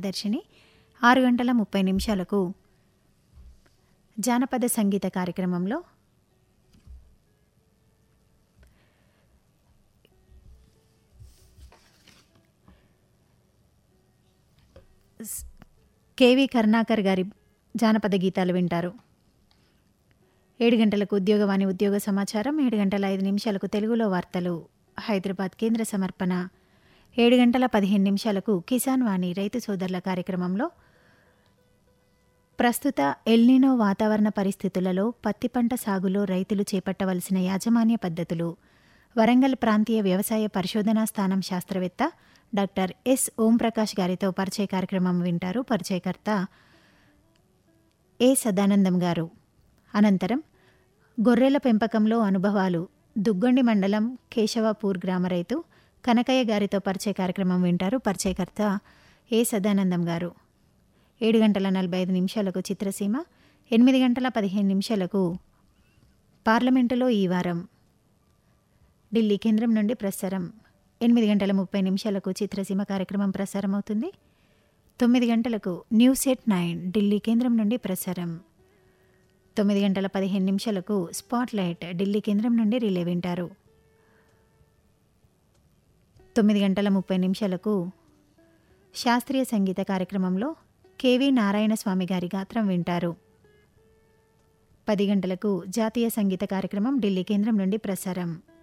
దర్శిని ఆరు గంటల ముప్పై నిమిషాలకు జానపద సంగీత కార్యక్రమంలో స్- కేవి కరుణాకర్ గారి జానపద గీతాలు వింటారు ఏడు గంటలకు ఉద్యోగవాణి ఉద్యోగ సమాచారం ఏడు గంటల ఐదు నిమిషాలకు తెలుగులో వార్తలు హైదరాబాద్ కేంద్ర సమర్పణ ఏడు గంటల పదిహేను నిమిషాలకు కిసాన్ వాణి రైతు సోదరుల కార్యక్రమంలో ప్రస్తుత ఎల్నినో వాతావరణ పరిస్థితులలో పత్తి పంట సాగులో రైతులు చేపట్టవలసిన యాజమాన్య పద్ధతులు వరంగల్ ప్రాంతీయ వ్యవసాయ పరిశోధనా స్థానం శాస్త్రవేత్త డాక్టర్ ఎస్ ఓంప్రకాష్ గారితో పరిచయ కార్యక్రమం వింటారు పరిచయకర్త ఏ సదానందం గారు అనంతరం గొర్రెల పెంపకంలో అనుభవాలు దుగ్గొండి మండలం కేశవాపూర్ గ్రామ రైతు కనకయ్య గారితో పరిచయ కార్యక్రమం వింటారు పరిచయకర్త ఏ సదానందం గారు ఏడు గంటల నలభై ఐదు నిమిషాలకు చిత్రసీమ ఎనిమిది గంటల పదిహేను నిమిషాలకు పార్లమెంటులో ఈ వారం ఢిల్లీ కేంద్రం నుండి ప్రసారం ఎనిమిది గంటల ముప్పై నిమిషాలకు చిత్రసీమ కార్యక్రమం ప్రసారం అవుతుంది తొమ్మిది గంటలకు న్యూస్ ఎట్ నైన్ ఢిల్లీ కేంద్రం నుండి ప్రసారం తొమ్మిది గంటల పదిహేను నిమిషాలకు స్పాట్ లైట్ ఢిల్లీ కేంద్రం నుండి రిలే వింటారు తొమ్మిది గంటల ముప్పై నిమిషాలకు శాస్త్రీయ సంగీత కార్యక్రమంలో కెవి నారాయణ స్వామి గారి గాత్రం వింటారు పది గంటలకు జాతీయ సంగీత కార్యక్రమం ఢిల్లీ కేంద్రం నుండి ప్రసారం